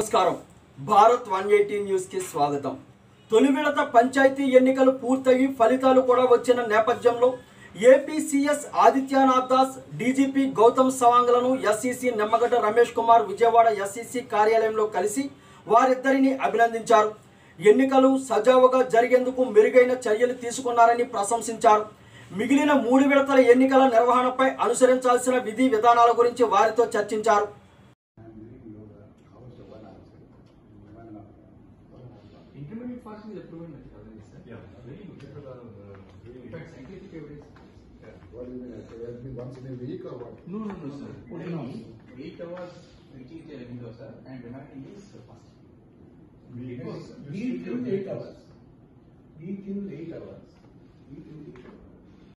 నమస్కారం Bharat one eighty న్యూస్కి స్వాగతం తొలి విడత పంచాయతీ ఎన్నికలు పూర్తయి ఫలితాలు కూడా వచ్చిన నేపథ్యంలో ఏపీ సీఎస్ ఆదిత్యనాథ్ దాస్ డీజీపీ గౌతమ్ సవాంగ్లను ఎస్ఈసి నిమ్మగడ్డ రమేష్ కుమార్ విజయవాడ ఎస్ఈసి కార్యాలయంలో కలిసి వారిద్దరిని అభినందించారు ఎన్నికలు సజావుగా జరిగేందుకు మెరుగైన చర్యలు తీసుకున్నారని ప్రశంసించారు మిగిలిన మూడు విడతల ఎన్నికల నిర్వహణపై అనుసరించాల్సిన విధి విధానాల గురించి వారితో చర్చించారు Intermediate fasting is proven method already, sir. Yeah. Very good. In fact, scientific evidence. What do you mean? It has been once in a week or what? No, no, no, sir. Only eight hours which is a window, sir, and remaining is fasting. Week. Because We killed eight hours. We killed eight hours.